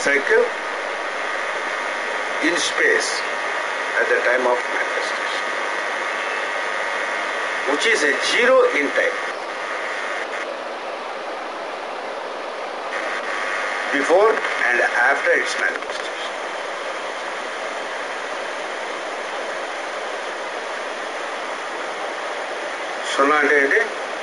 circle in space at the time of manifestation, which is a zero in time. Before and after its manifestation. సున్నా అంటే ఏంటి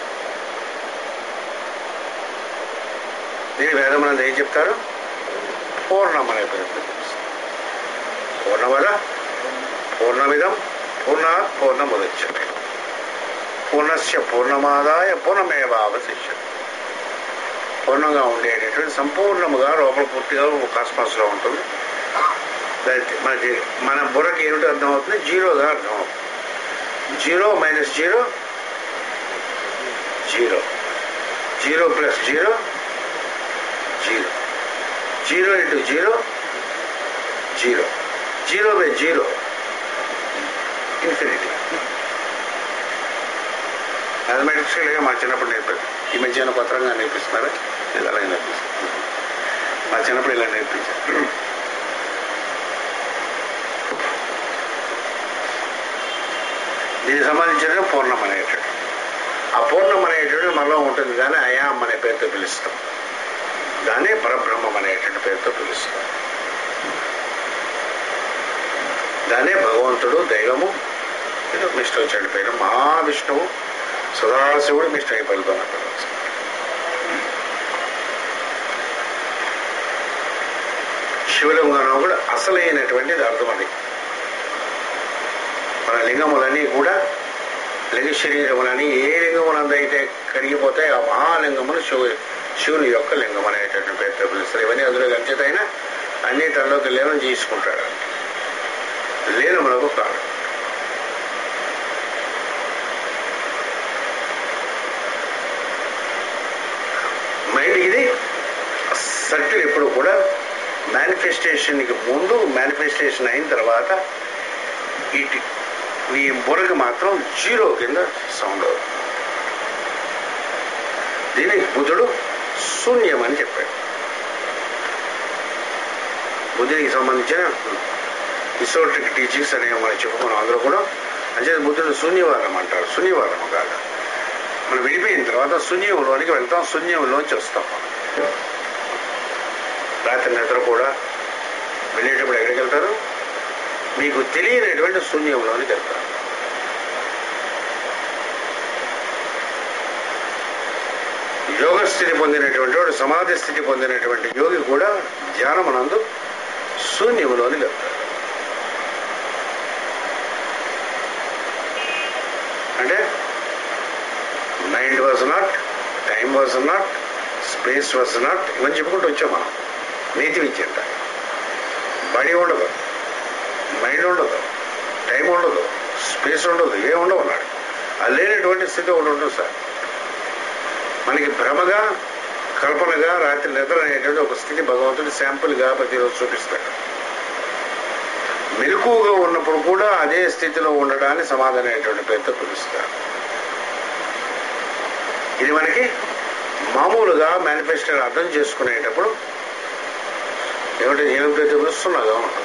దీని వేదమనంది ఏం చెప్తారు పూర్ణమనే పేరు పూర్ణమద పూర్ణమిదం పూర్ణాత్ పూర్ణముదచ్చమే పూర్ణస్య పూర్ణమాదాయ పూర్ణమేవావశిష్యత పూర్ణంగా ఉండేటటువంటి సంపూర్ణముగా లోపల పూర్తిగా కాస్మాస్లో ఉంటుంది దానికి మనకి మన బుర్రకి ఏమిటి అర్థమవుతుంది జీరోగా అర్థమవుతుంది zero minus zero zero zero plus zero zero zero into zero zero zero by zero infinity mathematics లేక మా చిన్నప్పుడు నేర్పారు ఈ మధ్యన కొత్తగా నేర్పిస్తున్నారా ఇది అలాగే నేర్పిస్తారు మా చిన్నప్పుడు ఇలా నేర్పించారు దీనికి సంబంధించిన పూర్ణం అనేటటువంటి ఆ పూర్ణం అనేటువంటి మనలో ఉంటుంది కానీ అయాం అనే పేరుతో పిలుస్తాం దాన్ని పరబ్రహ్మం అనేటువంటి పేరుతో పిలుస్తాం దానే భగవంతుడు దైవము ఇది విష్ణు వచ్చాడు పేరు మహావిష్ణువు సదాశివుడు విష్ణు అయి పలుకున్నట్టు శివలింగం కూడా అసలైనటువంటిది అర్థం అది మన లింగములన్నీ కూడా లింగ శరీరములని ఏ లింగమునందైతే కరిగిపోతాయి ఆ మహాలింగమును శివు శివుని యొక్క లింగం అనేటటువంటి పేరుతో పిలుస్తారు ఇవన్నీ అందులో గంచితైనా అన్ని తనలోకి లీనం చేసుకుంటాడు లీనములకు కారణం మైండ్ ఇది సర్కిల్ ఎప్పుడు కూడా మేనిఫెస్టేషన్కి ముందు మేనిఫెస్టేషన్ అయిన తర్వాత ఇటు నీ బుర్రకి మాత్రం జీరో కింద సౌండ్ అవుతుంది దీనికి బుధుడు శూన్యం అని చెప్పాడు బుద్ధునికి సంబంధించిన ఇసోట్రిక్ టీచింగ్స్ అనేవి మనం చెప్పుకున్నాం అందరూ కూడా అంటే బుద్ధుడు శూన్యవారం అంటారు శూన్యవారం కాదు మనం విడిపోయిన తర్వాత శూన్యంలోనికి వెళ్తాం శూన్యంలోంచి వస్తాం రాత్రి నిద్ర కూడా వెళ్ళేటప్పుడు ఎక్కడికి వెళ్తారు మీకు తెలియనటువంటి శూన్యంలోనికి వెళ్తారు యోగ స్థితి పొందినటువంటి వాడు సమాధి స్థితి పొందినటువంటి యోగి కూడా ధ్యానమునందు శూన్యములోనికి వెళ్తారు అంటే mind was not time was not space was not ఇవన్నీ చెప్పుకుంటూ వచ్చాం మనం నీతి విద్య అంట బడి ఉండదు మైండ్ ఉండదు టైం ఉండదు స్పేస్ ఉండదు ఏ ఉండవు అన్నాడు అది లేనటువంటి స్థితి ఒకటి ఉంటుంది సార్ మనకి భ్రమగా కల్పనగా రాత్రి నిద్ర అనేటువంటి ఒక స్థితి భగవంతుడు శాంపుల్గా ప్రతిరోజు చూపిస్తాడు మెలకుగా ఉన్నప్పుడు కూడా అదే స్థితిలో ఉండడాన్ని సమాధానం అనేటువంటి పేరుతో పిలుస్తారు ఇది మనకి మామూలుగా మేనిఫెస్టో అర్థం చేసుకునేటప్పుడు ఏమిటి ఏం పేరుతో పిలుస్తున్నాగా ఉంటుంది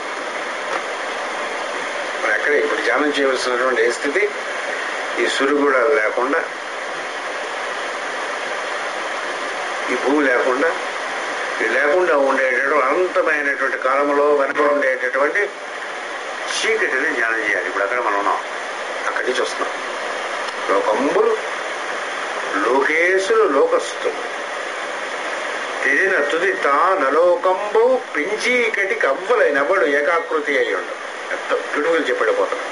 మరి అక్కడే ఇప్పుడు ధ్యానం చేయవలసినటువంటి ఏ స్థితి ఈ సురుగుడ లేకుండా ఈ భూమి లేకుండా ఇది లేకుండా ఉండేటటువంటి అనంతమైనటువంటి కాలంలో వెనక ఉండేటటువంటి చీకటిని ధ్యానం చేయాలి ఇప్పుడు అక్కడ మనం ఉన్నాం అక్కడి నుంచి వస్తున్నాం లోకంబులు లోకేశులు లోకస్తులు తిరిగిన తుది తా నలోకంబు పించీకటి కవ్వలైనబడు ఏకాకృతి అయి ఉండు ఎంత బ్యూటిఫుల్ చెప్పాడు పోతాడు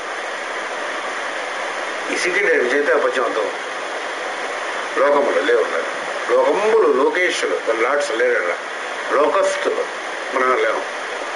ఈ సిగ్గిలేడు చేత అపత్యంతో లోకములు లేవు లోకంబులు లోకేశులు లాడ్స్ లేరు లోకస్తులు మనం లేవు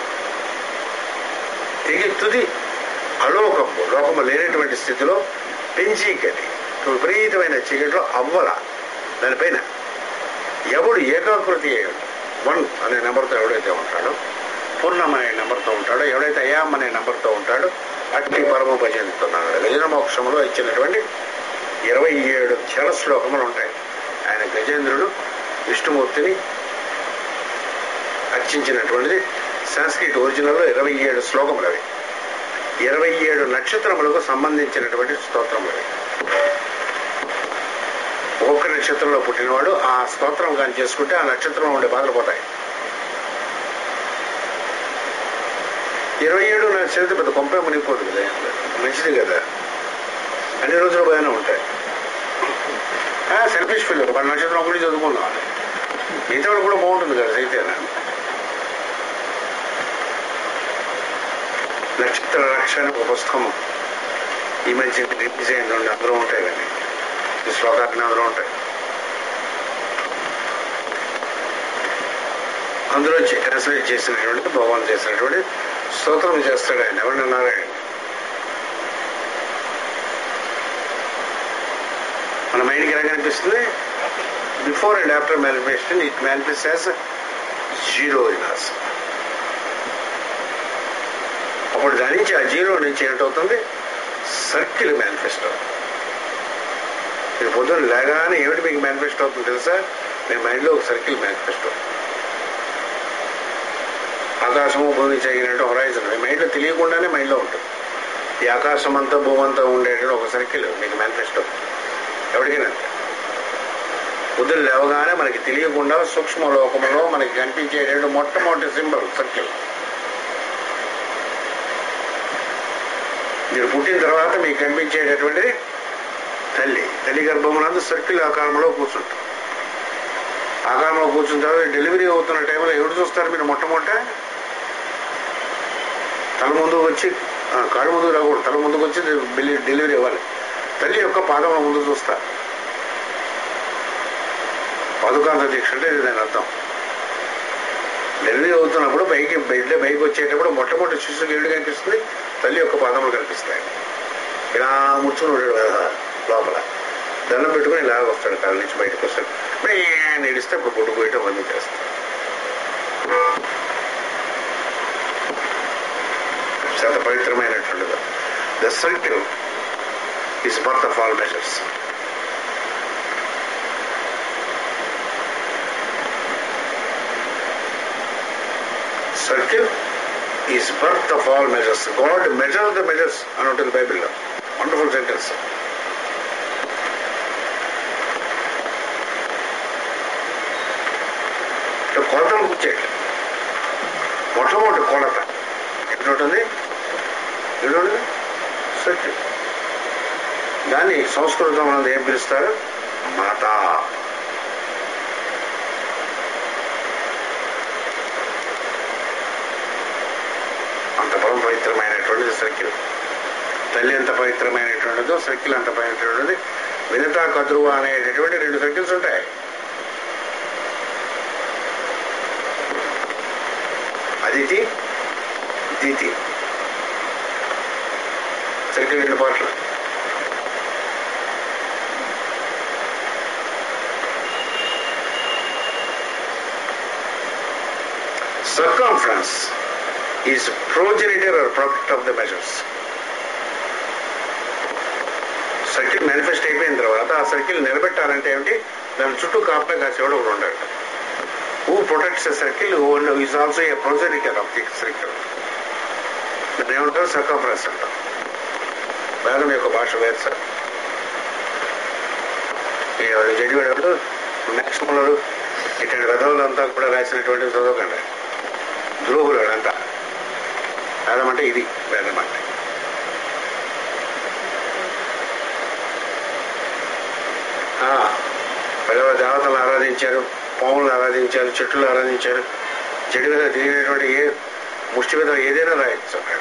తిరిగి తుది అలోకము లోకము లేనటువంటి స్థితిలో పెంచీకటి విపరీతమైన చీకటిలో అవ్వల దానిపైన ఎవడు ఏకాకృతి అయి వన్ అనే నెంబర్తో ఎవడైతే ఉంటాడో పూర్ణం అనే నెంబర్తో ఉంటాడో ఎవడైతే అయాం అనే నెంబర్తో ఉంటాడో అట్టి పరమ భజనిస్తున్నాడు గజన మోక్షంలో ఇచ్చినటువంటి ఇరవై ఏడు చర శ్లోకములు ఉంటాయి ఆయన గజేంద్రుడు విష్ణుమూర్తిని రచించినటువంటిది సంస్కృత్ ఒరిజినల్లో ఇరవై ఏడు శ్లోకములు అవి ఇరవై ఏడు నక్షత్రములకు సంబంధించినటువంటి స్తోత్రములు అవి ఒక్కొక్క నక్షత్రంలో పుట్టినవాడు ఆ స్తోత్రం కానీ చేసుకుంటే ఆ నక్షత్రంలో ఉండే బాధలు పోతాయి ఇరవై ఏడు నా చరిత్ర పెద్ద కొంపే మునిగిపోదు కదా మంచిది కదా అన్ని రోజులు బాగానే ఉంటాయి సెల్ఫిష్ ఫీల్ మన నక్షత్రం ఒకటి చదువుకున్నాం మిగతా వాళ్ళు కూడా బాగుంటుంది కదా చైతన్య నక్షత్ర రక్షణ ఒక పుస్తకం ఈ మధ్య రిలీజ్ అయింది అందరూ ఉంటాయి కానీ ఈ శ్లోకాన్ని అందరూ ఉంటాయి అందులో ట్రాన్స్లేట్ చేసినటువంటి భగవాన్ చేసినటువంటి స్తోత్రం చేస్తాడు ఆయన ఎవరన్నారు ఆయన మన మైండ్కి ఎలా కనిపిస్తుంది before and after manifestation it manifest as zero in us అప్పుడు దాని నుంచి ఆ జీరో నుంచి ఏంటవుతుంది సర్కిల్ మేనిఫెస్టో మీరు పొద్దున్న లేగానే ఏమిటి మీకు మేనిఫెస్ట్ అవుతుంది తెలుసా మీ మైండ్లో ఒక సర్కిల్ మేనిఫెస్టో ఆకాశము భూమి జరిగినట్టు హొరైజన్ మీ మైండ్లో తెలియకుండానే మైండ్లో ఉంటుంది ఈ ఆకాశం అంతా భూమి అంతా ఉండేటువంటి ఒక సర్కిల్ మీకు మేనిఫెస్టో ఎవరికైనా అంతే. పొద్దున్న లేవగానే మనకి తెలియకుండా సూక్ష్మ లోకంలో మనకి కనిపించేటువంటి మొట్టమొదటి సింబల్ సర్కిల్ మీరు పుట్టిన తర్వాత మీకు కనిపించేటటువంటిది తల్లి తల్లి గర్భమునందు సర్కిల్ ఆకారంలో కూర్చుంటాం ఆకారంలో కూర్చున్న తర్వాత డెలివరీ అవుతున్న టైంలో ఎవరు చూస్తారు మీరు మొట్టమొదట తల ముందుకు వచ్చి ఆ, కాళ్ళు ముందుకు రాకూడదు తల ముందుకు వచ్చి డెలి- డెలివరీ అవ్వాలి తల్లి యొక్క పాదముల ముందు చూస్తారు పదుకాంత దీక్ష అంటే ఇది దాని అర్థం డెలివరీ అవుతున్నప్పుడు పైకి బిడ్డ పైకి వచ్చేటప్పుడు మొట్టమొదటి శిశువుకి ఏడు కనిపిస్తుంది తల్లి యొక్క పాదములు కనిపిస్తాయి ఇలా ముచ్చుని ఉంటాడు కదా లోపల దండం పెట్టుకుని ఇలా వస్తాడు కాళ్ళ నుంచి బయటకు వస్తాడు మరి ఆయన ఏడిస్తే ఇప్పుడు గుడ్డు పోయటం అన్నీ చేస్తాడు శత పవిత్రమైనటువంటిది the circle is birth of all measures circle is birth of all measures God measure the measures అని ఉంటుంది బైబిల్లో వండర్ఫుల్ సెంటెన్స్ కొలతలు కూర్చేయండి మొట్టమొదటి కొలత ఎక్కడ ఉంటుంది ఎక్కడ ఉంటుంది సర్కిల్ దాన్ని సంస్కృతం అనేది ఏం పిలుస్తారు మాత అంత పరమ పవిత్రమైనటువంటిది సర్కిల్ తల్లి ఎంత పవిత్రమైనటువంటిదో సర్కిల్ అంత పవిత్రమైనటువంటిది వినతా కదురువ అనేటటువంటి రెండు సర్కిల్స్ ఉంటాయి అదితి దీతి సర్కిల్ రెండు పాటలు circumference is progenitor or product of the measures. Circle manifest అయిపోయిన తర్వాత ఆ సర్కిల్ నిలబెట్టాలంటే ఏమిటి దాని చుట్టూ కాపలా కాసేవాడు ఒకడు ఉండాలి who protects the circle is also a progenitor of the circle దాన్ని ఏమంటారు సర్కంఫరెన్స్ అంటాం వేదం యొక్క భాష వేరు సార్ జడివాడు నెక్స్ట్ ఇటువంటి వెధవులంతా కూడా రాసినటువంటి చదవకండి ద్రోహులు అంతా వేదం అంటే ఇది వేదం అంటే ఆ, పెద్దవ దేవతలను ఆరాధించారు పాములను ఆరాధించారు చెట్లు ఆరాధించారు చెడు మీద తిరిగినటువంటి ఏ ముష్టి మీద ఏదైనా రాయొచ్చు అక్కడ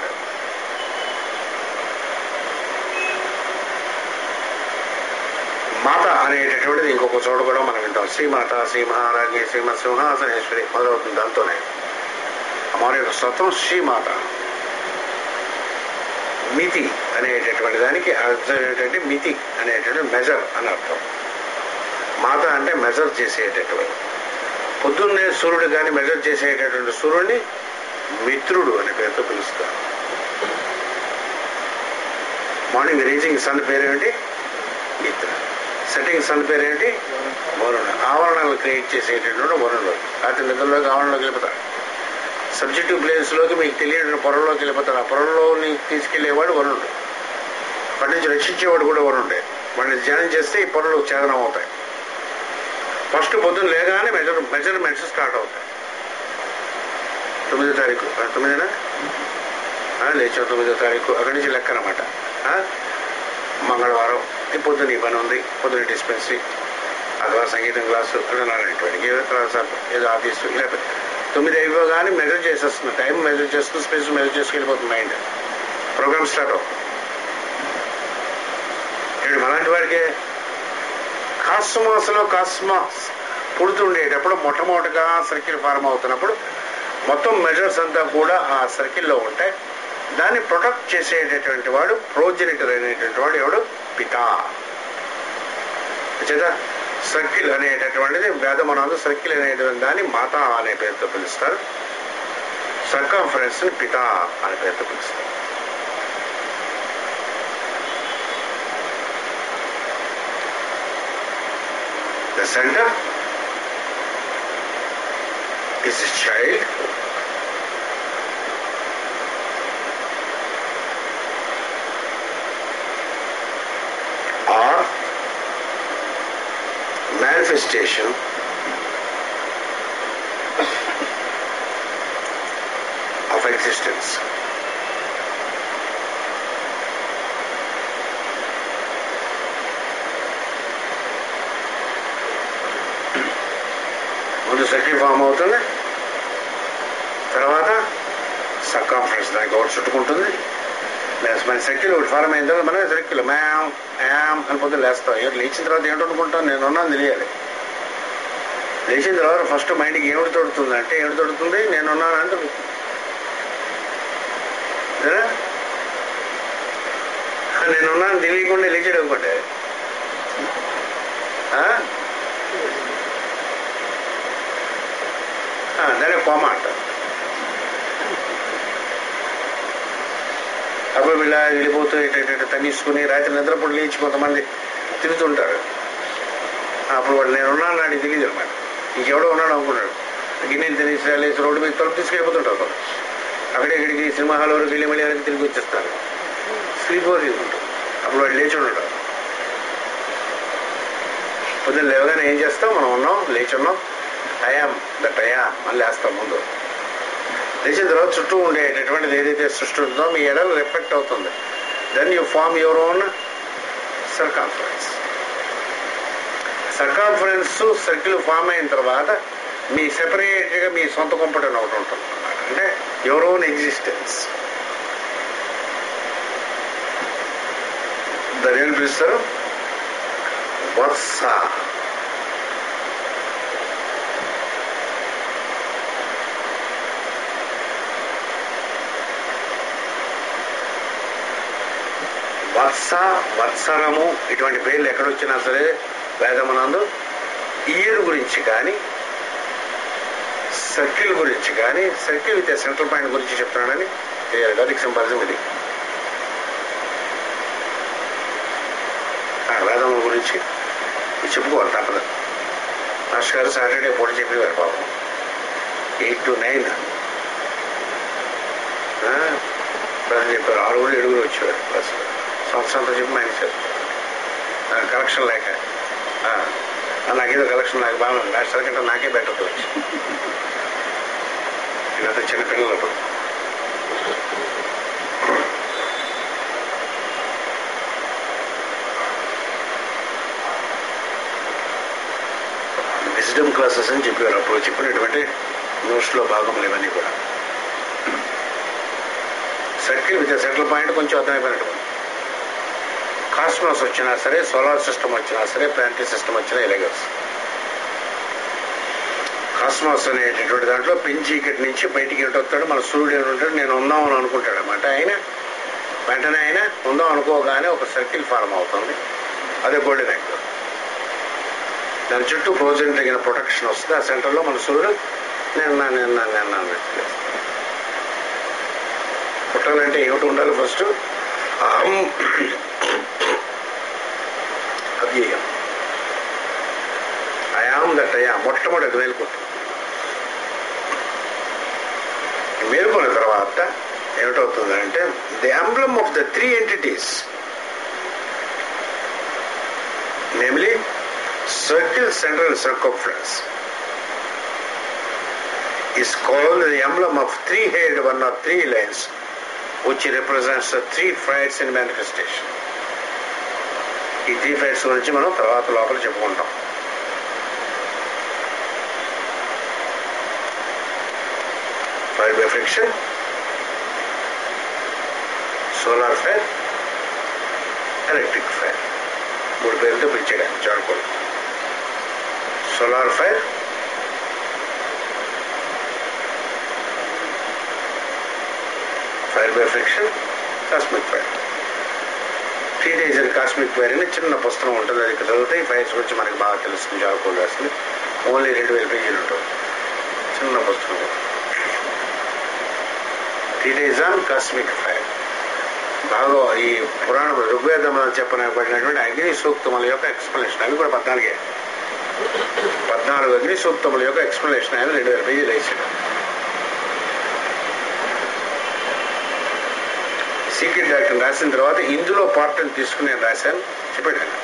మాత అనేటటువంటిది ఇంకొక చోట కూడా మనం వింటాం శ్రీమాత శ్రీ మహారాజ్ఞి శ్రీమ సింహాసనేశ్వరి మొదలవుతుంది దాంతోనే అమ్మవారి యొక్క స్వత్వం శ్రీమాత మితి అనేటటువంటి దానికి అర్థం ఏంటంటే మితి అనేటువంటి మెజర్ అని అర్థం మాత అంటే మెజర్ చేసేటటువంటి పొద్దున్నే సూర్యుడు కానీ మెజర్ చేసేటటువంటి సూర్యుడిని మిత్రుడు అనే పేరుతో పిలుస్తారు మార్నింగ్ రీచింగ్ సన్ పేరేంటి మిత్ర సెట్టింగ్ సన్ పేరేంటి వరుణ ఆవరణలు క్రియేట్ చేసేటటువంటి వరుణుడు రాత్రి నిద్రలోకి ఆవరణలోకి వెళ్ళిపోతాడు సబ్జెక్టివ్ ప్లేస్లోకి మీకు తెలియని పొరలోకి వెళ్ళిపోతారు ఆ పొరలోని తీసుకెళ్లేవాడు వరుణుడు వాటి నుంచి రక్షించేవాడు కూడా వరుణుడే వాడిని ధ్యానం చేస్తే ఈ పొరలు ఛేదనం అవుతాయి ఫస్ట్ పొద్దున్న లేగానే మెజర్ మెజర్మెంట్స్ స్టార్ట్ అవుతాయి తొమ్మిదో తారీఖు ఆ, తొమ్మిదేనా ఆ, లేచాం తొమ్మిదో తారీఖు అక్కడి నుంచి లెక్క అనమాట మంగళవారం ఈ పొద్దున్న ఈ పని ఉంది పొద్దున్న డిస్పెన్సరీ అథవా సంగీతం క్లాసు అన్నటువంటి ఏదో క్లాస్ ఏదో ఆఫీసు ఇలా తొమ్మిది అయిపోగానే మెజర్ చేసేస్తుంది టైం మెజర్ చేస్తుంది స్పేస్ మెజర్ చేసుకెళ్ళిపోతుంది మైండ్ ప్రోగ్రామ్ స్టార్ట్ అవుతుంది ఇప్పుడు అలాంటి వాడికి కాస్మాస్లో కాస్మాస్ పుడుతుండేటప్పుడు మొట్టమొదటిగా సర్కిల్ ఫార్మ్ అవుతున్నప్పుడు మొత్తం మెజర్స్ అంతా కూడా ఆ సర్కిల్లో ఉంటాయి దాన్ని ప్రొటెక్ట్ చేసేటటువంటి వాడు ప్రోజెనిటర్ అనేటువంటి వాడు ఎవడు పితా చేత సర్కిల్ అనేటటువంటిది వేదమనందు సర్కిల్ అనేటువంటి దాన్ని మాత అనే పేరుతో పిలుస్తారు సర్కంఫరెన్స్ పితా అనే పేరుతో పిలుస్తారు The center is a child. Or manifestation of existence. ముందు సర్కిల్ ఫామ్ అవుతుంది తర్వాత సర్కాంఫరెన్స్ దానికి ఒకటి చుట్టుకుంటుంది లేస్ మన సర్కిల్ ఒకటి ఫార్మ్ అయిన తర్వాత మనం సర్కిల్ మ్యామ్ యామ్ అని పొద్దున్న లేస్తాం ఎవరు లేచిన తర్వాత ఏంటో అనుకుంటాం నేను ఉన్నాను తెలియాలి లేచిన తర్వాత ఫస్ట్ మైండ్కి ఏమిటి తొడుతుంది అంటే ఏమిటి తొడుతుంది నేను ఉన్నాను అంటే నేనున్నాను తెలియకుండా లేచాడు అనుకోండి ఆ? ఆ, దాన్ని కోమ అంటారు అప్పుడు వీళ్ళ వెళ్ళిపోతూ ఏంటంటే తన్నిసుకుని రాత్రి నిద్రపూట లేచి కొంతమంది తిరుగుతుంటారు అప్పుడు వాడు నేను ఉన్నాను నాడు తెలియదు అనమాట ఇంకెవడో ఉన్నాడు అనుకున్నాడు గిన్నెలు తినేసి లేచి రోడ్డు మీద తలుపు తీసుకెళ్ళిపోతుంటారు వాళ్ళు. అక్కడే ఇక్కడికి సినిమా హాల్ వరకు వెళ్ళి మళ్ళీ వెనక్కి తిరిగి వచ్చేస్తారు స్లీప్ ఓవర్ తీసుకుంటారు అప్పుడు వాడు లేచి ఉన్నాడు పొద్దున్న లేవగానే ఏం చేస్తాం మనం ఉన్నాం లేచి ఉన్నాం అయాం దట్ అయా అని లేస్తాం ముందు లేచిన తర్వాత చుట్టూ ఉండేటటువంటిది ఏదైతే సృష్టి ఉంటుందో మీ ఎడలు రిఫ్లెక్ట్ అవుతుంది then you form your own circumference circumference circle form అయిన తర్వాత మీ సెపరేట్గా మీ సొంత కంప్యూటర్ ఒకటి ఉంటుంది అన్నమాట. అంటే యువర్ ఓన్ ఎగ్జిస్టెన్స్ దాని ఏం పిలుస్తారు వత్స వత్స వత్సరము ఇటువంటి పేర్లు ఎక్కడొచ్చినా సరే వేదమనందు ఇయర్ గురించి కానీ సర్కిల్ గురించి కానీ సర్కిల్ విత్ సెంట్రల్ పాయింట్ గురించి చెప్తున్నానని గదికి సంపాదన ఇది ఆ వేదముల గురించి ఇది చెప్పుకోవాలి తప్పదు మాస్టర్ గారు సాటర్డే పూట చెప్పేవారు పాపం ఎయిట్ టు నైన్ ప్రజలు చెప్పారు ఆరుగురు ఏడుగురు వచ్చేవారు బస్సులో సంవత్సరంతో చెప్పి మానేశారు కలెక్షన్ లేక ఆ, ఆ, నాకేదో కలెక్షన్ నాకు బాగా మాస్టర్ కంటే నాకే బెటర్ వచ్చి ఇదంతా చిన్న పిల్లలప్పుడు విజ్డమ్ క్లాసెస్ అని చెప్పారు అప్పుడు చెప్పినటువంటి నోట్స్లో భాగములు ఇవన్నీ కూడా సర్కిల్ విత్ సెంట్రల్ పాయింట్ కొంచెం అర్థమైపోయినట్టు కాస్మాస్ వచ్చినా సరే సోలార్ సిస్టమ్ వచ్చినా సరే ప్లానిటరీ సిస్టమ్ వచ్చినా ఇలాగే వస్తుంది కాస్మాస్ అనేటటువంటి దాంట్లో పెంచీకటి నుంచి బయటికి వస్తాడు మన సూర్యుడు ఉంటాడు నేను ఉందాం అని అనుకుంటాడు అనమాట ఆయన వెంటనే ఆయన ఉందాం అనుకోగానే ఒక సర్కిల్ ఫార్మ్ అవుతుంది అదే గోల్డెన్ యాక్ట్ దాని చుట్టూ ప్రోజన్ తగిన ప్రొటెక్షన్ వస్తుంది ఆ సెంటర్లో మన సూర్యుడు నేను నా నేను నా నేను నా అన్నట్టు. పుట్టాలంటే ఏమిటి ఉండాలి ఫస్ట్ అహం అవ్యయం అయాం దట్ అయా మొట్టమొదటి మేలుకుంటు మేలుకున్న తర్వాత ఏమిటవుతుందంటే the emblem of the three entities namely circle central circumference is called the emblem of three-headed one or three lines which represents the three fights in manifestation. ఈ త్రీ ఫైట్స్ గురించి మనం తర్వాత లోపల చెప్పుకుంటాం fire by friction solar fire electric fire మూడు పేర్లతో పిలిచేయడానికి charcoal solar fire fire by friction cosmic fire teenager cosmic fire అని చిన్న పుస్తకం ఉంటుంది అది ఇక్కడ చదివితే ఈ ఫైర్స్ గురించి మనకి బాగా తెలుస్తుంది చార్కోల్ రాసింది ఓన్లీ రెండు వేల పేజీలు ఉంటుంది చిన్న పుస్తకం టీనేజాన్ కాస్మిక్ ఫైర్ బాగా ఈ పురాణ ఋగ్వేదం చెప్పనబడినటువంటి అగ్ని సూక్తముల యొక్క ఎక్స్ప్లెనేషన్ అవి కూడా పద్నాలుగే పద్నాలుగు అగ్ని సూక్తముల యొక్క ఎక్స్ప్లెనేషన్ ఆయన రెండు వేల పేజీలు వేసాడు సీక్రెట్ డాక్టర్ రాసిన తర్వాత ఇందులో పార్ట్ అని తీసుకుని నేను రాశాను చెప్పాడు ఆయన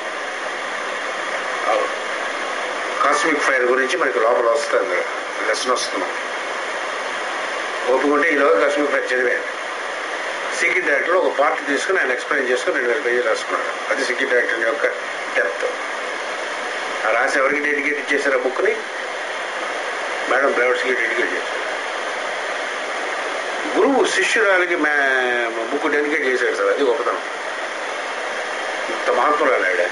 కాస్మిక్ ఫైర్ గురించి మనకి లోపల వస్తుంది లెసన్ వస్తున్నాం ఒప్పుకుంటే ఈలోగా కాస్మిక్ ఫైర్ చదివాను సీక్రెట్ డైరెక్టర్ ఒక పార్ట్ తీసుకుని ఆయన ఎక్స్ప్లెయిన్ చేసుకుని రెండు వేల పేజీలు రాసుకున్నాడు అది సీక్రెట్ డైరెక్టర్ యొక్క డెప్త్ ఆ రాసి ఎవరికి డెడికేట్ చేశారు ఆ బుక్ని మేడం బ్లౌడ్స్కి డెడికేట్ చేశారు గురువు శిష్యురాలకి బుక్ డెడికేట్ చేశాడు సార్ అది గొప్పతనం ఇంత మహాత్మురాలు ఆవిడ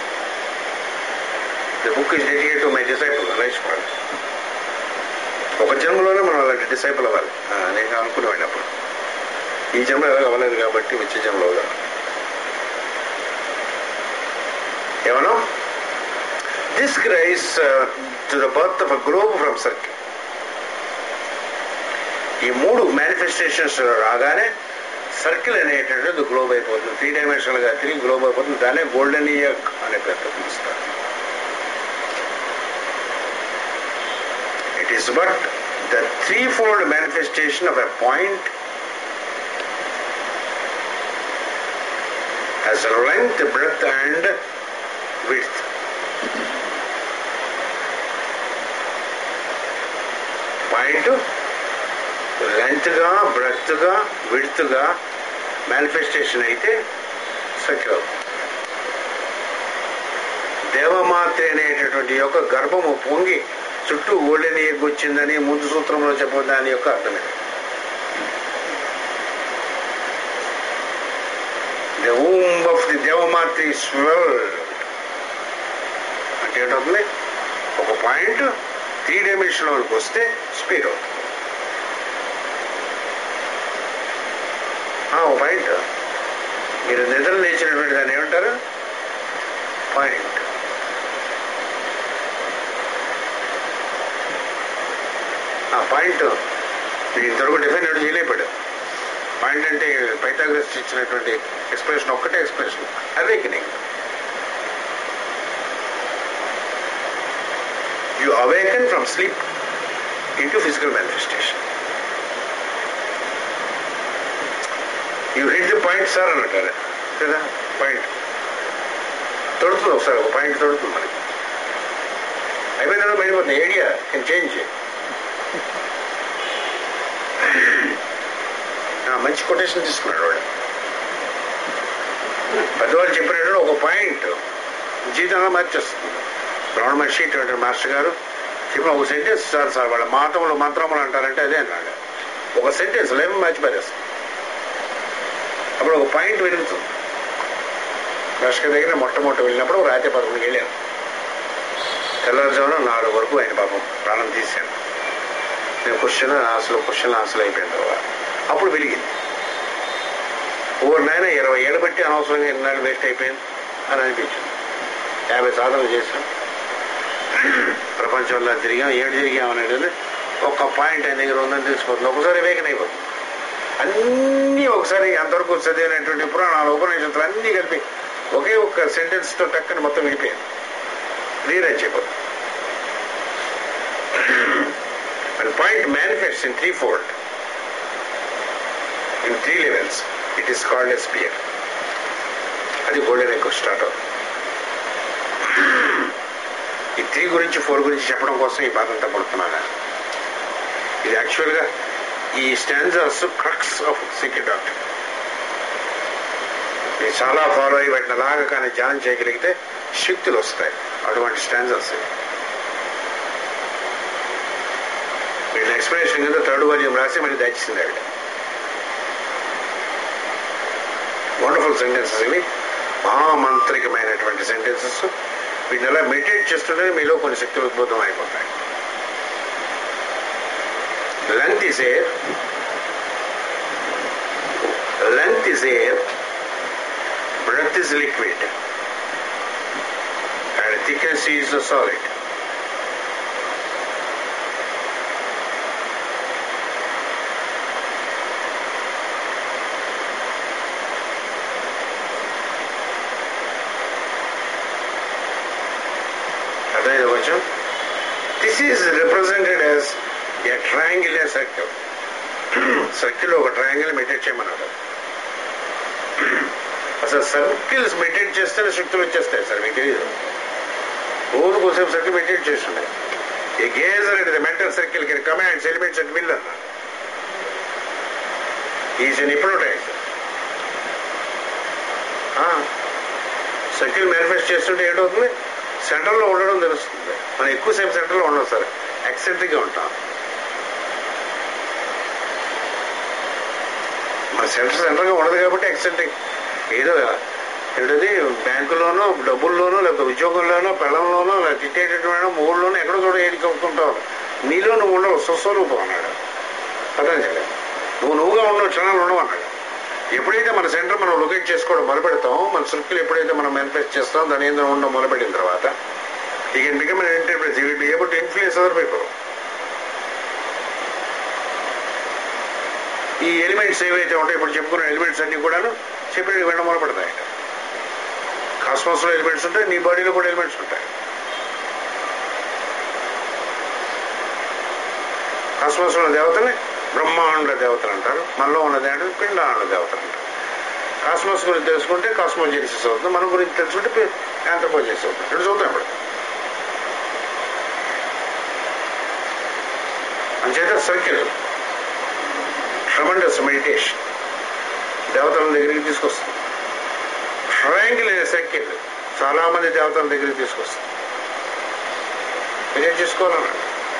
the book is dedicate to my disciple life పాడు ఒక జన్మలోనే మనం అలాంటి డిసైపుల్ అవ్వాలి ఆ, నేను అనుకునేవాడిని అప్పుడు ఈ జన్మ ఎలాగ అవ్వలేదు కాబట్టి వచ్చే జన్మలో అవుదాం ఏమన్నా this cries to the birth of a globe from circle ఈ మూడు మేనిఫెస్టేషన్స్ రాగానే సర్కిల్ అనేటటువంటి గ్లోబ్ అయిపోతుంది త్రీ డైమెన్షనల్ గా తిరిగి గ్లోబ్ అయిపోతుంది దానే గోల్డెన్ ఇయర్ అనే పేరుతో పిలుస్తారు it is but the three fold manifestation of a point has length, breadth and width. Point లెంత్గా బ్రెత్గా విడ్త్గా మేనిఫెస్టేషన్ అయితే సర్కిల్ అవుతుంది దేవమాత్రి అనేటటువంటి యొక్క గర్భము పొంగి చుట్టూ గోల్డెన్ ఎగ్ వచ్చిందని ముందు సూత్రంలో చెప్పిన దాని యొక్క అర్థం ఇది ది womb ఆఫ్ ది దేవమాత్రి స్వెల్ అంటే ఏంటవుతుంది ఒక పాయింట్ త్రీ డైమెన్షన్ వరకు వస్తే స్పీడ్ అవుతుంది ఆ, ఒక పాయింట్ మీరు నిద్ర లేచినటువంటి దాన్ని ఏమంటారు పాయింట్ ఆ పాయింట్ మీరు ఇంతవరకు డిఫైన్ ఎవరు చేయలేపాడు పాయింట్ అంటే పైథాగరస్ ఇచ్చినటువంటి ఎక్స్ప్రెషన్ ఒక్కటే expression awakening you awaken from sleep into physical manifestation you hit the point sir అన్నట్టు కదా పాయింట్ తొడుతుంది ఒకసారి ఒక పాయింట్ తొడుతుంది మనకి అయిపోయిన తర్వాత బయటపోతుంది ఏరియా కెన్ చేంజ్ మంచి కొటేషన్ తీసుకున్నాడు వాడు పెద్దవాళ్ళు చెప్పినట్టు ఒక పాయింట్ జీవితంలో మార్చేస్తుంది బ్రహ్మ మహర్షి ఇటువంటి మాస్టర్ గారు చెప్పిన ఒక సెంటెన్స్ సార్ సార్ వాళ్ళ మాతములు మంత్రములు అంటారంటే అదే అన్నాడు ఒక సెంటెన్స్ లేమో మర్చిపోయేస్తుంది అప్పుడు ఒక పాయింట్ వెలుగుతుంది మాస్టర్ దగ్గర మొట్టమొదటి వెళ్ళినప్పుడు ఒక రాత్రి పదకొండుకి వెళ్ళాను తెల్లవారుజామున నాలుగు వరకు ఆయన పాపం ప్రాణం తీశాను నేను క్వశ్చన్ ఆశలు క్వశ్చన్ ఆశలు అయిపోయిన తర్వాత అప్పుడు వెలిగింది ఓ నాయన ఇరవై ఏళ్ళు బట్టి అనవసరంగా ఎన్నాళ్ళు వేస్ట్ అయిపోయింది అని అనిపించింది యాభై సాధనలు చేశాం ప్రపంచంలో తిరిగాం ఏడు తిరిగాం అనేది ఒక్క పాయింట్ ఆయన దగ్గర ఉందని తెలిసిపోతుంది ఒకసారి వేగన అయిపోతుంది అన్నీ ఒకసారి అంతవరకు చదివినటువంటి పురాణాలు ఉపనిషత్తులు అన్నీ కలిపి ఒకే ఒక్క సెంటెన్స్ తో టక్కని మొత్తం విడిపోయింది రీరైజ్ అయిపోతుంది And point manifests in threefold. Three levels it is called sphere అది గోల్డెన్ ఎక్కువ స్టార్ట్ అవుతుంది ఈ త్రీ గురించి ఫోర్ గురించి చెప్పడం కోసం ఈ బాధ అంతా పడుతున్నాను ఇది యాక్చువల్గా ఈ standards crux of secret doctor ఇది చాలా ఫాలో అయ్యి వాటిని అలాగా కానీ ధ్యానం చేయగలిగితే శక్తులు వస్తాయి అటువంటి స్టాండర్స్ వీళ్ళ ఎక్స్ప్లెనేషన్ కింద థర్డ్ వాల్యూమ్ రాసి మరి దయచేసింది ఆవిడ వండర్ఫుల్ సెంటెన్సెస్ ఇవి మహామంత్రికమైనటువంటి సెంటెన్సెస్ వీటిని అలా మెడిటేట్ చేస్తుంటే మీలో కొన్ని శక్తులు ఉద్భుతం అయిపోతాయి length is air length is air breath is liquid and thickness is the solid. అర్థమైంది కొంచెం this is represented as a triangle a circle circle ఒక ట్రయాంగిల్ మెడిటేట్ చేయమన్నాడు అసలు సర్కిల్స్ మెడిటేట్ చేస్తేనే శక్తులు వచ్చేస్తాయి సార్ మీకు తెలియదు రోజు కోసం సర్కిల్ మెడిటేట్ చేస్తుండే a gazer it the mental circle can commands elements and will అన్న is an hypnotize circle manifest చేస్తుంటే ఏంటవుతుంది సెంటర్లో ఉండడం తెలుస్తుంది మనం ఎక్కువసేపు సెంటర్లో ఉండడం సార్ యాక్సెంట్రిక్గా ఉంటాం మన సెంటర్ సెంటర్గా ఉండదు కాబట్టి ఎక్సెంట్రిక్ ఏదో ఏంటది బ్యాంకులోనో డబ్బుల్లోనో లేకపోతే ఉద్యోగంలోనో పెళ్ళంలోనో లేకపోతే తిట్టేటటువంటి మూడులోనో ఎక్కడో చోట ఏది కొనుక్కుంటావు నీలో నువ్వు ఉండవు స్వస్వరూపం అన్నాడు పతంజలి నువ్వు నువ్వుగా ఉండవు క్షణాలు ఉండవు అన్నాడు ఎప్పుడైతే మన సెంటర్ మనం లొకేట్ చేసుకోవడం మొదలుపెడతాం మన సర్కిల్ ఎప్పుడైతే మనం మేనిఫెస్ట్ చేస్తాం దాని ఏందో ఉండడం మొదలుపెట్టిన తర్వాత ఈ can become an enterprise you will be able to influence other people ఈ ఎలిమెంట్స్ ఏవైతే ఉంటాయో ఇప్పుడు చెప్పుకున్న ఎలిమెంట్స్ అన్ని కూడాను చెప్పినట్టు వెళ్ళడం మొదలుపెడతాయి కాస్మాస్ లో ఎలిమెంట్స్ ఉంటాయి నీ బాడీలో కూడా ఎలిమెంట్స్ ఉంటాయి కాస్మాస్ లో దేవతని బ్రహ్మాండ దేవతలు అంటారు మనలో ఉన్న దేవతలు పిండాండ దేవతలు అంటారు కాస్మాస్ గురించి తెలుసుకుంటే కాస్మోజెనిసిస్ అవుతుంది మన గురించి తెలుసుకుంటే యాంథ్రోపోజెనిసిస్ అవుతుంది రెండు చూద్దాం ఇప్పుడు అంచేత సర్కిల్ ట్రమండస్ మెడిటేషన్ దేవతల దగ్గరికి తీసుకొస్తుంది ట్రయాంగిల్ అనే సర్కిల్ చాలా మంది దేవతల దగ్గరికి తీసుకొస్తుంది మీరేం చేసుకోవాలన్నాడు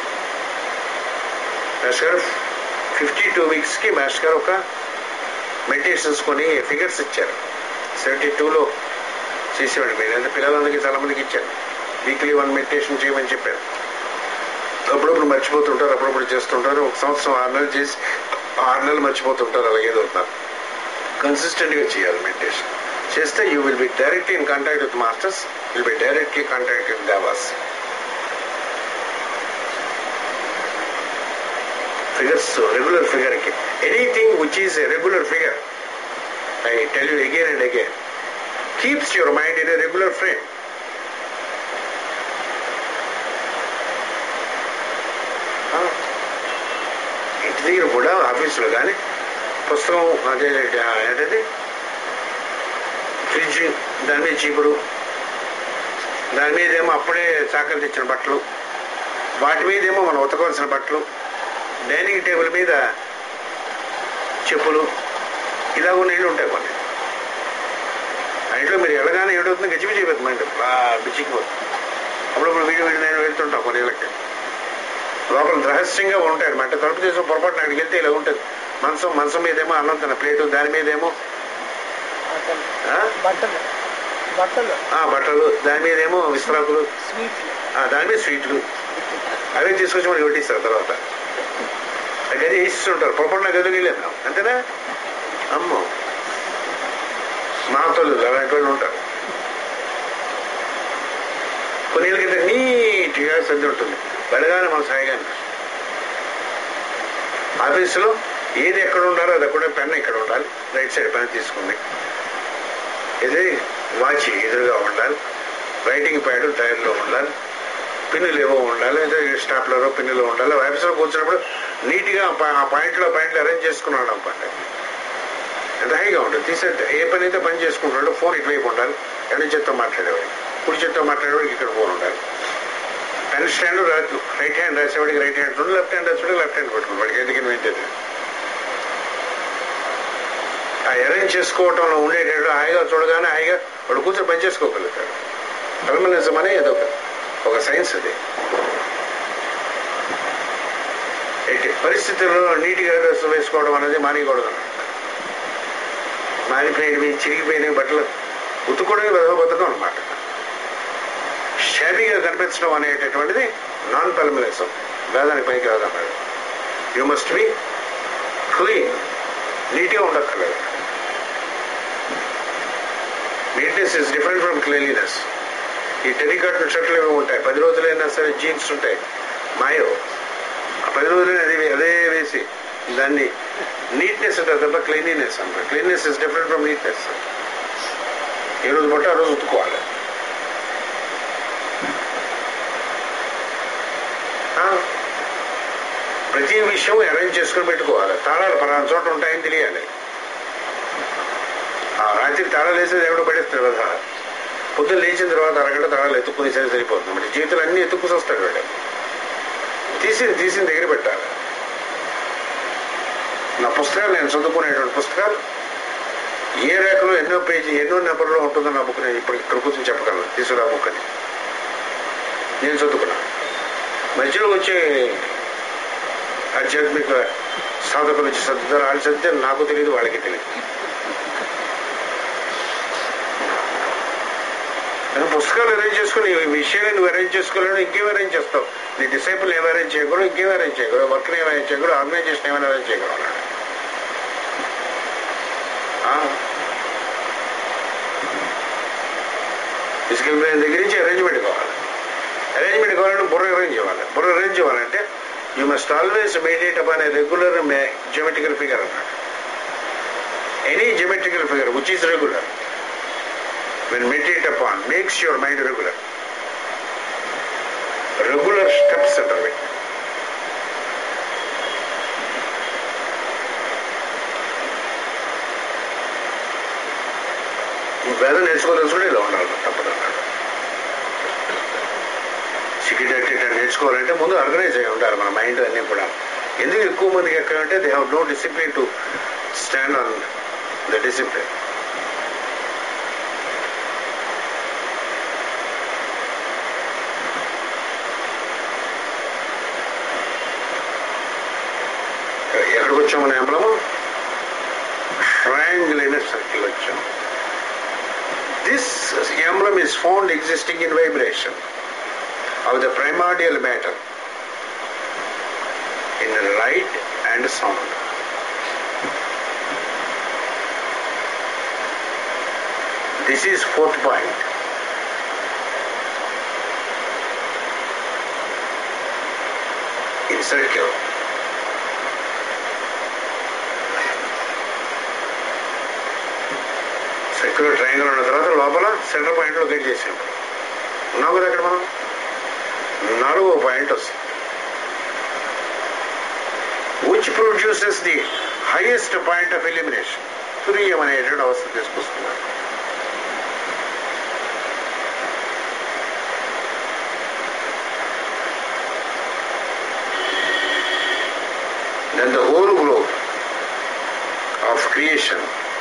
మాస్టర్ గారు ఫిఫ్టీ టూ వీక్స్కి మాస్టర్ గారు ఒక మెడిటేషన్స్ కొని ఫిగర్స్ ఇచ్చారు సెవెంటీ టూలో చేసేవాడు మీరు అంటే పిల్లలందరికీ చాలా మందికి ఇచ్చారు వీక్లీ వన్ మెడిటేషన్ చేయమని చెప్పారు అప్పుడప్పుడు మర్చిపోతుంటారు అప్పుడప్పుడు చేస్తుంటారు ఒక సంవత్సరం ఆరు నెలలు చేసి ఆరు నెలలు మర్చిపోతుంటారు అలాగే దొరుకుతారు కన్సిస్టెంట్ గా చేయాలి మెడిటేషన్ చేస్తే you will be directly in contact with masters will be directly contact with devas figures regular figure కి anything which is a regular figure I tell you again and again keeps your mind in a regular frame ఇంటి దగ్గర కూడా ఆఫీసులో కానీ పుస్తకం అదే ఏంటది fridge దాని మీద చీపురు దాని మీద ఏమో అప్పుడే చాకలు తెచ్చిన బట్టలు వాటి మీద ఏమో మనం ఉతకవలసిన బట్టలు డైనింగ్ టేబుల్ మీద చెప్పులు ఇలా ఉన్న ఇళ్ళు ఉంటాయి కొన్ని ఆ ఇంట్లో మీరు వెళ్ళగానే ఏడవుతుంది గచ్చిపిచ్చి అయిపోతుంది బిచ్చికిపోతుంది అప్పుడప్పుడు వీడి వీడి నేను వెళ్తుంటాం కొన్ని ఇళ్ళకి లోపల రహస్యంగా ఉంటాయి అనమాట తలుపు చేసిన పొరపాటు అక్కడికి వెళ్తే ఇలా ఉంటుంది మనసం మనసం మీదేమో అన్నం తిన ప్లేటు దాని మీదేమో బట్టలు ఆ? బట్టలు బట్టలు ఆ, బట్టలు దాని మీదేమో విశ్రాకులు స్వీట్లు ఆ, దాని మీద స్వీట్లు అవే తీసుకొచ్చి మనకి వడ్డిస్తారు తర్వాత ఆ గది వేసిస్తుంటారు పొరపాటున గదిలోకి వెళ్ళాను అంతేనా అమ్మో మా తల్లు అలాంటి వాళ్ళు ఉంటారు కొన్ని ఏళ్ళ కింద నీట్గా సర్ది ఉంటుంది వెళ్ళగానే మన సాయిగా అనిపిస్తుంది ఆఫీసులో ఏది ఎక్కడ ఉండాలో అది అక్కడ పెన్ ఇక్కడ ఉండాలి రైట్ సైడ్ పెన్ తీసుకుంది ఇది వాచ్ ఎదురుగా ఉండాలి రైటింగ్ ప్యాడ్ టైర్లో ఉండాలి పిన్నులు ఏవో ఉండాలి లేదా స్టాప్లర్ పిన్నులు ఉండాలి ఆఫీసులో కూర్చున్నప్పుడు నీట్గా ఆ పా- ఆ పాయింట్లో పాయింట్లు అరేంజ్ చేసుకున్నాడు అన్నమాట ఎంత హైగా ఉంటుంది తీసే ఏ పని అయితే పని చేసుకుంటాడో ఫోన్ ఇటువైపు ఉండాలి ఎడం చేత్తో మాట్లాడేవాడు కుడి చేత్తో మాట్లాడేవాడికి ఇక్కడ ఫోన్ ఉండాలి పెన్ స్టాండ్ రైట్ హ్యాండ్ రాసేవాడికి రైట్ హ్యాండ్ ఉండాలి లెఫ్ట్ హ్యాండ్ రాసేవాడికి లెఫ్ట్ హ్యాండ్ పెట్టుకుని వాడికి ఎందుకు ఏంటది ఆ అరేంజ్ చేసుకోవటంలో ఉండేటప్పుడు హాయిగా చూడగానే హాయిగా వాడు కూర్చొని పని చేసుకోగలుగుతాడు పర్మనెన్సం అనే ఏదో ఒక ఒక సైన్స్ అది ఎట్టి పరిస్థితుల్లో నీటిగా డ్రెస్ వేసుకోవడం అనేది మానేయకూడదు మారిపోయినవి చిరిగిపోయినవి బట్టలు ఉతుకోవడానికి వెదవ బతకం అనమాట షాబీగా కనిపించడం అనేటటువంటిది నాన్ పర్మనెన్సం వేదానికి పనికి రాదన్నాడు యూ మస్ట్ బి క్లీన్ నీట్గా ఉండక్కర్లేదు neatness is different from cleanliness ఈ టెలికాటన్ షర్ట్లు ఏమో ఉంటాయి పది రోజులైనా సరే జీన్స్ ఉంటాయి మాయో ఆ పది రోజులైనా అది అదే వేసి దాన్ని నీట్నెస్ ఉంటుంది తప్ప క్లీన్లీనెస్ అంటారు cleanness is different from neatness ఏ రోజు బట్టి ఆ రోజు ఉతుకోవాలి ఆ, ప్రతి విషయం అరేంజ్ చేసుకుని పెట్టుకోవాలి తాళాలు పలానా చోట ఉంటాయని తెలియాలి ఆ రాత్రి తాళాలు వేసేది ఎవడో పడేస్తాడు కదా పొద్దున్న లేచిన తర్వాత అరగంట తాళాలు ఎత్తుకుని సరే సరిపోతుంది మరి జీవితాలు అన్ని ఎత్తుకుని వస్తాడు వాడు తీసి తీసిన దగ్గర పెట్టాలి నా పుస్తకాలు నేను చదువుకునేటువంటి పుస్తకాలు ఏ రేఖలో ఎన్నో పేజీ ఎన్నో నెంబర్లో ఉంటుందో నా బుక్ నేను ఇప్పుడు ఇక్కడ కూర్చొని చెప్పగలను తీసుకురా బుక్ అని నేను చదువుకున్నాను మధ్యలో వచ్చే ఆధ్యాత్మిక సాధకులు వచ్చి చదువుతారు వాళ్ళు చదివితే నాకు తెలియదు వాళ్ళకి తెలియదు నేను పుస్తకాలు అరేంజ్ చేసుకుని ఈ విషయాన్ని నువ్వు అరేంజ్ చేసుకోలేను ఇంకేం అరేంజ్ చేస్తావు నీ డిసైపుల్ ఏం అరేంజ్ చేయకూడదు ఇంకేం అరేంజ్ చేయకూడదు వర్క్ ఏం అరేంజ్ చేయకూడదు ఆర్గనైజేషన్ ఏమైనా అరేంజ్ చేయకూడదు అన్నాడు ఫిజికల్ బ్రెయిన్ దగ్గర నుంచి అరేంజ్మెంట్ కావాలి అరేంజ్మెంట్ కావాలంటే బుర్ర అరేంజ్ ఇవ్వాలి బుర్ర అరేంజ్ ఇవ్వాలంటే you must always meditate upon a regular geometrical figure అన్నాడు any geometrical figure which is regular when meditate upon makes your mind regular. Regular steps under it. ఈ వేదం నేర్చుకోదలుచుకుంటే ఇలా ఉండాలి తప్పదన్నాడు సెక్యూరిటీ నేర్చుకోవాలంటే ముందు ఆర్గనైజ్ అయి ఉండాలి మన మైండ్ అన్నీ కూడా ఎందుకు ఎక్కువ మందికి ఎక్కడంటే they have no discipline to stand on the discipline ఎక్కడికి వచ్చాం మన ఎంబ్లము ట్రయాంగిల్ అయిన సర్కిల్ వచ్చాం this emblem is found existing in vibration of the primordial matter in light and sound. This is fourth point. In circle. Circular triangle ఉన్న తర్వాత లోపల centre point లో గెట్ చేసాం ఉన్నాం కదా అక్కడ మనం నాలుగో పాయింట్ వస్తుంది which produces the highest point of elimination తురియం అనేటువంటి అవస్థ తీసుకొస్తున్నారు Then the whole globe of creation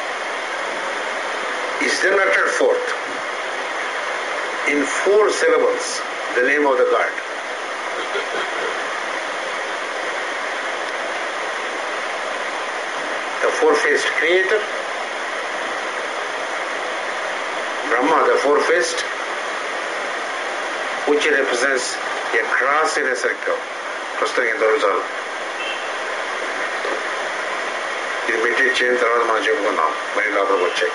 is then uttered forth in four syllables the name of the God. The four-faced creator, Brahma, the four-faced, which represents a cross in a circle. ప్రస్తుతం ఇంతవరకు చాలు ఇది meditate చేయని తర్వాత మనం చెప్పుకుందాం మరి లోపలికి వచ్చాయి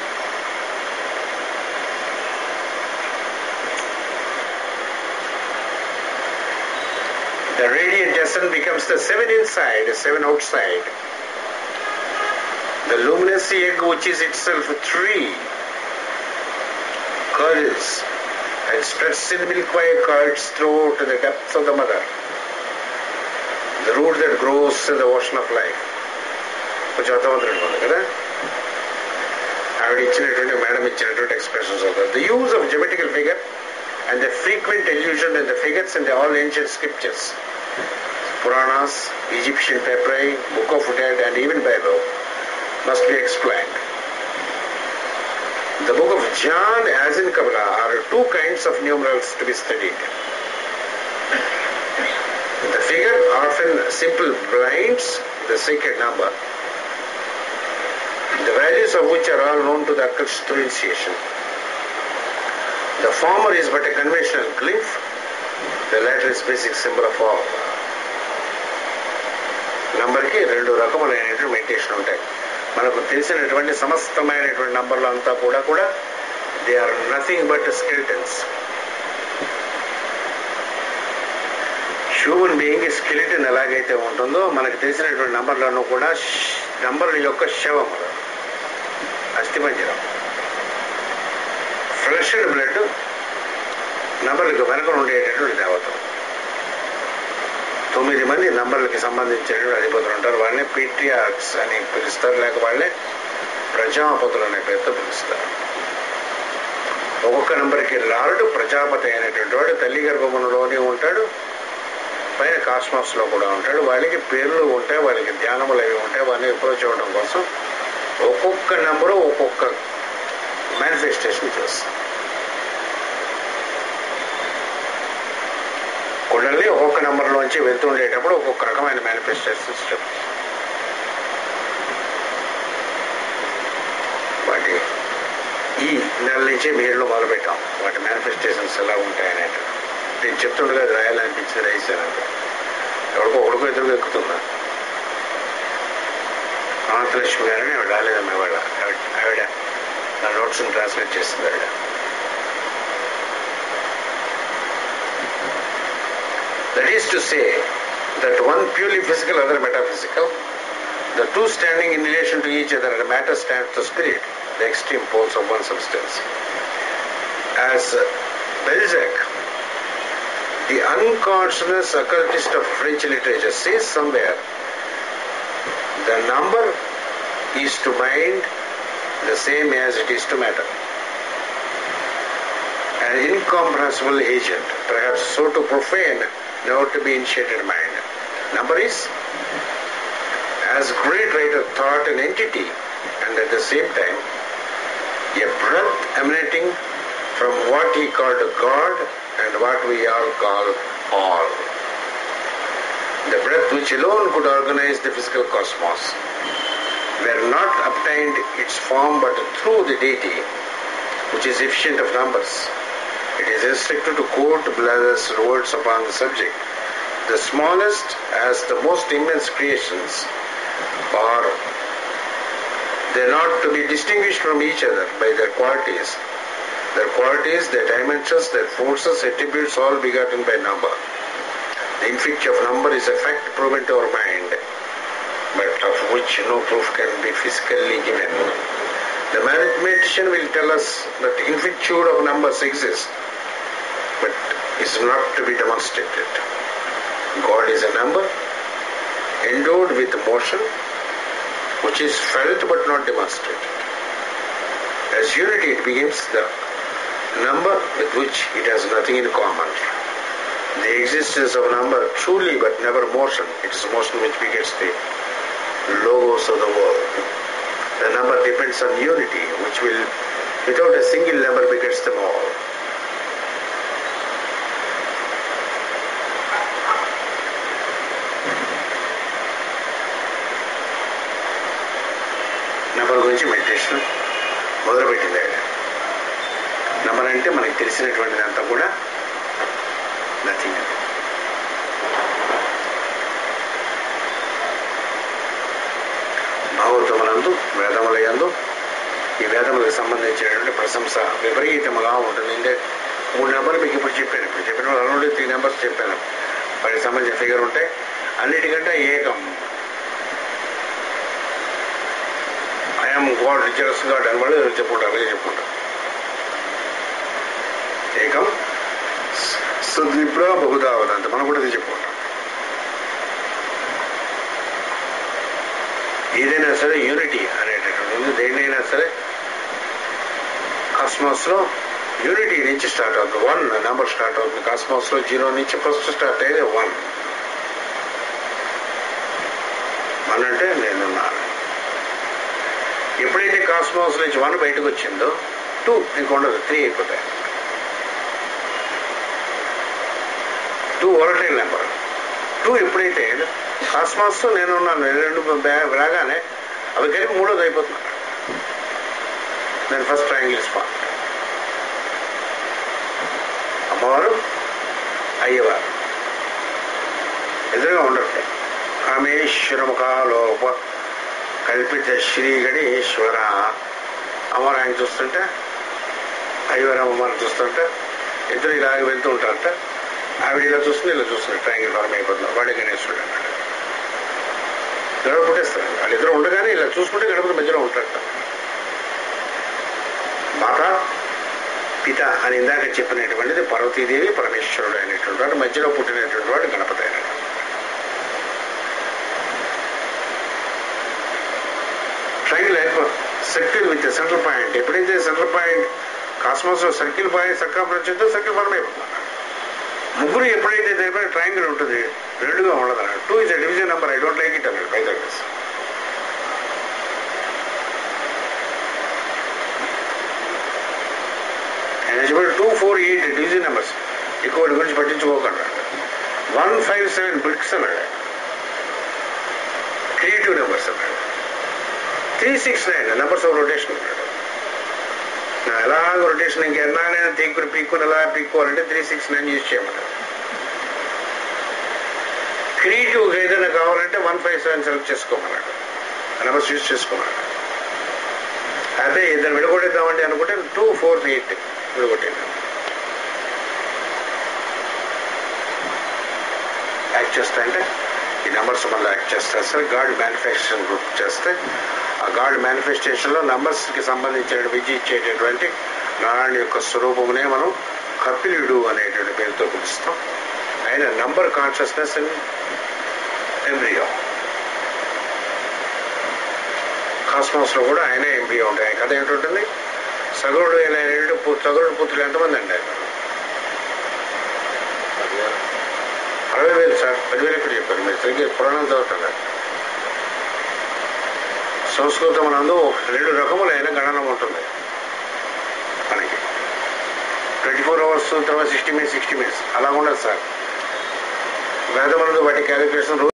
The radiant essence becomes the seven inside, seven outside. The luminous egg, which is itself three, curdles and spreads in milk-white curds throughout the depths of the mother. The root that grows in the ocean of life. కొంచెం అర్థమవుతుంది కదా ఆవిడ ఇచ్చినటువంటి madam ఇచ్చినటువంటి expressions అవుతారు the use of geometrical figure and the frequent allusion in the figures in the all ancient scriptures Puranas Egyptian papyri book of dead and even Bible must be explained. The book of John, as in Kabbalah, are two kinds of numerals to be studied. The figure often simple blinds the sacred number, the values of which are all known to the occult through initiation. The former is but a conventional glyph, the latter is basic symbol of all. నంబర్కి రెండు రకములైనటువంటి meditation ఉంటాయి మనకు తెలిసినటువంటి సమస్తమైనటువంటి నంబర్లు అంతా కూడా కూడా they are nothing but skeletons human being skeleton ఎలాగైతే ఉంటుందో మనకు తెలిసినటువంటి నంబర్లను కూడా నంబర్ల యొక్క శవం అస్థిపంజరం ఫ్లెష్ అండ్ బ్లడ్ నంబర్లకు వెనక ఉండేటటువంటి దేవతలు తొమ్మిది మంది నంబర్లకి సంబంధించినటువంటి అధిపతులు ఉంటారు వాళ్ళని పీట్రియార్క్స్ అని పిలుస్తారు లేక వాళ్ళే ప్రజాపతులు అనే పేరుతో పిలుస్తారు ఒక్కొక్క నంబర్కి లార్డు ప్రజాపతి అయినటువంటి వాడు తల్లి గర్భములోనే ఉంటాడు పైన కాస్మాస్ లో కూడా ఉంటాడు వాళ్ళకి పేర్లు ఉంటాయి వాళ్ళకి ధ్యానములు అవి ఉంటాయి వాళ్ళని అప్రోచ్ అవ్వడం కోసం ఒక్కొక్క నంబరు ఒక్కొక్క మేనిఫెస్టేషన్ చేస్తాం కొండల్ని ఒక్కొక్క నెంబర్లోంచి వెళ్తుండేటప్పుడు ఒక్కొక్క రకమైన మేనిఫెస్టేషన్ స్టెప్ వాటి ఈ నెల నుంచి మీరులో మొదలుపెట్టాం వాటి మేనిఫెస్టేషన్స్ ఎలా ఉంటాయనేది నేను చెప్తుండగా అది రాయాలనిపించింది రాయిస్తానంటే ఎవరికో ఒకడికో ఎదురుగా ఎక్కుతుందా అనంతలక్ష్మి గారిని ఆవిడ రాలేదమ్మా ఇవాళ ఆవిడ ఆవిడ నా నోట్స్ని ట్రాన్స్లేట్ చేస్తుంది ఆవిడ That is to say, that one purely physical, other metaphysical, the two standing in relation to each other, and matter stands to spirit, the extreme poles of one substance. As Balzac, the unconscious occultist of French literature, says somewhere, the number is to mind the same as it is to matter. An incomprehensible agent, perhaps so to profane never to be initiated mind. Number is as great writer thought an entity and at the same time a breath emanating from what he called God and what we all call all. The breath which alone could organize the physical cosmos, were not obtained its form but through the deity, which is efficient of numbers. It is restricted to quote Blazer's words upon the subject. The smallest as the most immense creations are they not to be distinguished from each other by their qualities. Their qualities, their dimensions, their forces, attributes, all begotten by number. The infix of number is a fact proven to our mind, but of which no proof can be physically given. The mathematician will tell us that infinitude of numbers exists, but is not to be demonstrated. God is a number endowed with motion, which is felt but not demonstrated. As unity, it becomes the number with which it has nothing in common. The existence of number truly but never motion, it is motion which begets the logos of the world. The number depends on unity, which will, without a single number, begets them all. Number గురించి meditation మొదలుపెట్టింది ఆయన number అంటే మనకి తెలిసినటువంటిది అంతా కూడా nothing భాగవతములందు వేదములయందు ఈ వేదములకు సంబంధించినటువంటి ప్రశంస విపరీతముగా ఉంటుంది అంటే మూడు నెంబర్లు మీకు ఇప్పుడు చెప్పాను ఇప్పుడు చెప్పిన ఆల్రెడీ త్రీ నెంబర్స్ చెప్పాను వాటికి సంబంధించిన ఫిగర్ ఉంటే అన్నిటికంటే ఏకం ఐఎమ్ గాడ్ రిచరస్ గాడ్ అని వాళ్ళు చెప్పుకుంటారు అలాగే చెప్పుకుంటారు ఏకం సద్విప్ర బహుదా వదంత మనం కూడా ఇది చెప్పుకుంటాం ఏదైనా సరే యూనిటీ అనేటటువంటి దేన్నైనా సరే కాస్మాస్ లో యూనిటీ నుంచి స్టార్ట్ అవుతుంది వన్ నెంబర్ స్టార్ట్ అవుతుంది కాస్మాస్ లో జీరో నుంచి ఫస్ట్ స్టార్ట్ అయ్యేది వన్ వన్ అంటే నేనున్నాను ఎప్పుడైతే కాస్మాస్ నుంచి వన్ బయటకు వచ్చిందో టూ ఇంక ఉండదు త్రీ అయిపోతాయి టూ వరటైల్ నెంబర్ టూ ఎప్పుడైతే కాస్మాస్ నేనున్నాను రెండు బ్యా- రాగానే అవి కలిపి మూడోది అయిపోతుంది నేను ఫస్ట్ ట్రయాంగిల్ స్పాట్ అమ్మవారు అయ్యవారు ఎదురుగా ఉండరు కామేశ్వరముఖాలోప కల్పిత శ్రీ గణేశ్వర అమ్మవారు ఆయన చూస్తుంటే అయ్యవారు అమ్మవారిని చూస్తుంటే ఇద్దరు ఇలాగ వెళ్తూ ఉంటారట ఆవిడ ఇలా చూస్తుంది ఇలా చూస్తుంది ట్రయాంగిల్ ఫార్మ్ అయిపోతుంది వాడే గణేశ్వరుడు అన్నాడు గడప పుట్టేస్తారు వాళ్ళిద్దరు ఉండగానే ఇలా చూసుకుంటే గడపల మధ్యలో ఉంటారట మాత పిత అని ఇందాక చెప్పినటువంటిది పార్వతీదేవి పరమేశ్వరుడు అయినటువంటి వాడు మధ్యలో పుట్టినటువంటి వాడు గణపతి అయినటువంటి triangle circle with central point ఎప్పుడైతే సెంట్రల్ పాయింట్ కాస్మాస్ లో సర్కిల్ పాయింట్ సర్కాపురం వచ్చిందో సర్కిల్ ఫార్మ్ అయిపోతుంది ముగ్గురు ఎప్పుడైతే తెలిపిన ట్రయాంగిల్ ఉంటుంది రెండుగా ఉండదు అన్నాడు two is division number I don't like it అన్నాడు పైథాగరస్ ఆయన చెప్పాడు two four eight division numbers ఎక్కువ వాటి గురించి పట్టించుకోకుండా వన్ ఫైవ్ సెవెన్ బ్రిక్స్ అన్నాడు క్రియేటివ్ నెంబర్స్ అన్నాడు three six nine numbers of rotation అన్నాడు నా ఎలాగ రొటేషన్ ఇంకెన్నానైనా తీక్కుని పీక్కుని ఎలా పీక్కోవాలంటే త్రీ సిక్స్ నైన్ యూజ్ చేయమన్నాడు క్రియేటివ్ ఏదైనా కావాలంటే వన్ ఫైవ్ సెవెన్ సెలెక్ట్ చేసుకోమన్నాడు నెంబర్స్ యూజ్ చేసుకోమన్నాడు అదే ఇద్దరు విడగొట్టేద్దామంటే అనుకుంటే టూ ఫోర్ ఎయిట్ విడగొట్టాను యాక్ట్ చేస్తా అంటే ఈ నెంబర్స్ మళ్ళీ యాక్ట్ చేస్తారు సార్ గాడ్ మేనిఫెస్టేషన్ గ్రూప్ చేస్తే ఆ గాడ్ మేనిఫెస్టేషన్ లో నంబర్స్ కి సంబంధించిన విద్య ఇచ్చేటటువంటి నారాయణ యొక్క స్వరూపమునే మనం కపిలుడు అనేటువంటి పేరుతో పిలుస్తాం ఆయన number consciousness and embryo cosmos లో కూడా ఆయనే ఎంబ్రియో ఉంటాయి ఆయన కథ ఏంటుంటుంది సగరుడు అయిన సగరుడు పుత్రులు ఎంతమంది అండి ఆయన అరవై వేలు సార్ పదివేలు ఎక్కడ చెప్పారు మీరు సరిగ్గా పురాణం చదువుతున్నారు సంస్కృతం నందు రెండు రకములైన గణనం ఉంటుంది మనకి ట్వంటీ ఫోర్ అవర్స్ తర్వాత సిక్స్టీ మినిట్స్ సిక్స్టీ మినిట్స్ అలా ఉండదు సార్ వేదమునందు వాటి క్యాలిక్యులేషన్